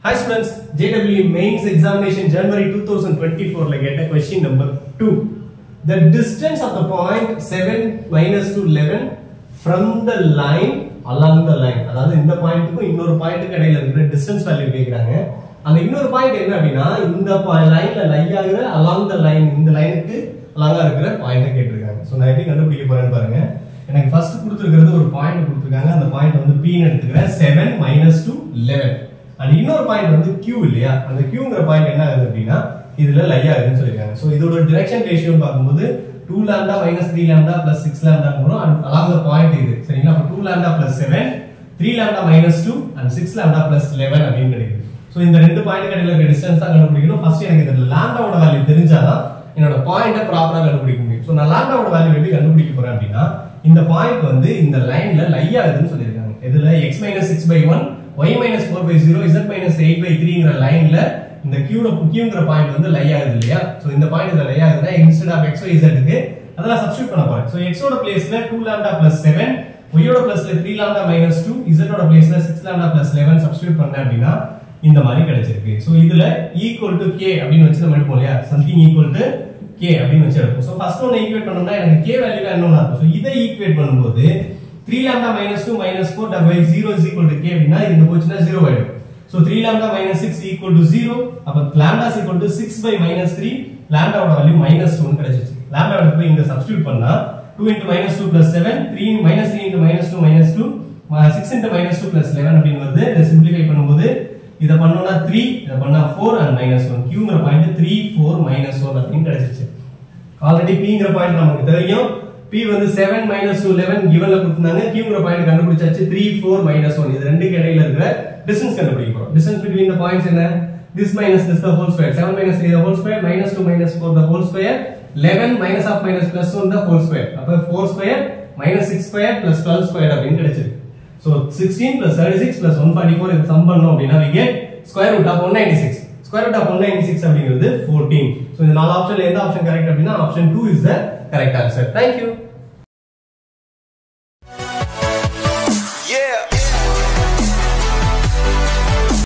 Hi students, JW Mains Examination January 2024 ல கேட்ட question number 2. The distance of the point 7 minus to 11 from the line along the line. அதாவது இந்த பாயிண்ட்டுக்கும் இன்னொரு பாயிண்ட்டுக்கு இடையில இருக்கிற distance value கேக்குறாங்க. அந்த இன்னொரு பாயிண்ட் என்ன அப்படின்னா இந்த லைன்ல லை ஆகுற along the line இந்த லைனுக்கு அலாங்கா இருக்கிற பாயிண்ட் கேட்டிருக்காங்க. ஸோ நான் எப்படி கண்டுபிடிக்க போறேன்னு பாருங்க. எனக்கு ஃபர்ஸ்ட் கொடுத்துருக்கிறது ஒரு பாயிண்ட் கொடுத்துருக்காங்க அந்த பாயிண்ட் வந்து P ன்னு எடுத்துக்கிறேன் 7 மைனஸ் டு 11 அண்ட் இன்னொரு பாயிண்ட் வந்து Q இல்லையா அந்த Qங்கிற பாயிண்ட் என்ன ஆகுது அப்படின்னா இதுல லை ஆகுதுன்னு சொல்லிருக்காங்க ஸோ இதோட டிரெக்ஷன் ரேஷியோ பார்க்கும்போது two lambda minus three lambda plus six lambda வரும் அலாங் பாயிண்ட் இது சரிங்களா அப்போ two lambda plus seven three lambda minus two and six lambda plus eleven அப்படின்னு கிடைக்குது ஸோ இந்த ரெண்டு பாயிண்ட் இடையில இருக்க டிஸ்டன்ஸ் தான் கண்டுபிடிக்கணும் ஃபர்ஸ்ட் எனக்கு இந்த லேம்டாவோட வேல்யூ தெரிஞ்சாதான் என்னோட பாயிண்ட்டை ப்ராப்பரா கண்டுபிடிக்க முடியும் ஸோ நான் லேம்டாவோட வேல்யூ எப்படி கண்டுபிடிக்க போறேன் அப்படின்னா இந்த பாயிண்ட் வந்து இந்த லைன்ல லை ஆகுதுன்னு சொல்லியிருக்காங்க இதுல x minus six by one y minus four by zero z minus eight by த்ரீங்கிற லைன்ல இந்த கியூட கியூங்கிற பாயிண்ட் வந்து லை ஆகுது இல்லையா ஸோ இந்த பாயிண்ட் இதுல லை ஆகுதுன்னா இன்ஸ்டெட் ஆஃப் எக்ஸ் ஒய் இசட்டுக்கு அதெல்லாம் சப்ஸ்டியூட் பண்ண போறேன் ஸோ எக்ஸோட பிளேஸ்ல டூ லேம்டா பிளஸ் செவன் ஒய்யோட பிளஸ்ல த்ரீ லேம்டா மைனஸ் டூ இசட்டோட பிளேஸ்ல six lambda plus eleven substitute பண்ணேன் அப்படின்னா இந்த மாதிரி கிடைச்சிருக்கு ஸோ இதுல ஈக்குவல் டு கே அப்படின்னு வச்சு நம்ம எடுப்போம் இல்லையா சம்திங் ஈக்குவல் டு கே அப்படின்னு வச்சு எடுப்போம் ஸோ ஃபர்ஸ்ட் ஒன்று ஈக்குவேட் பண்ணோம்னா எனக்கு கே வேல்யூ என்ன இருக்கும் ஸோ இதை ஈக்குவேட் பண்ணும்போது three lambda minus two minus four double zero is equal to k அப்படின்னா இந்த போச்சுன்னா ஜீரோ ஆயிடும் so three lambda minus six equal to zero அப்போ lambda equal to six by minus three லேம்டாவோட வேல்யூ மைனஸ் டூ கிடைச்சிச்சு லேம்டாவோட போய் இங்க சப்ஸ்டியூட் பண்ணா two into minus two plus seven three minus three into minus two minus two six into minus two plus eleven அப்படின்னு வருது இதை simplify பண்ணும்போது இதை பண்ணோம்னா த்ரீ இதை பண்ணா ஃபோர் அண்ட் மைனஸ் ஒன் கியூங்கிற point three four minus one அப்படின்னு கிடைச்சிச்சு ஆல்ரெடி பிங்கிற பாயிண்ட் நமக்கு தெரியும் பி வந்து செவன் மைனஸ் டூ லெவன் கிவன்ல கொடுத்தாங்க கியூங்கிற பாயிண்ட் கண்டுபிடிச்சாச்சு த்ரீ ஃபோர் மைனஸ் ஒன் இது ரெண்டுக்கு இடையில இருக்கிற டிஸ்டன்ஸ் கண்டுபிடிக்க போறோம் டிஸ்டன்ஸ் பிட்வீன் த பாயிண்ட்ஸ் என்ன this minus this the whole square 7 minus 3 the whole square minus 2 minus 4 the whole square 11 minus of minus plus 1 the whole square அப்ப 4 square minus 6 square plus 12 square அப்படின்னு கிடைச்சிருக்கு so 16 plus 36 plus 144 இது some பண்ணோம் அப்படின்னா we get square root of 196 square root of 196 அப்படிங்கிறது 14 so இந்த நாலு ஆப்ஷன்ல எந்த ஆப்ஷன் கரெக்ட் அப்படின்னா option 2 is the correct answer thank you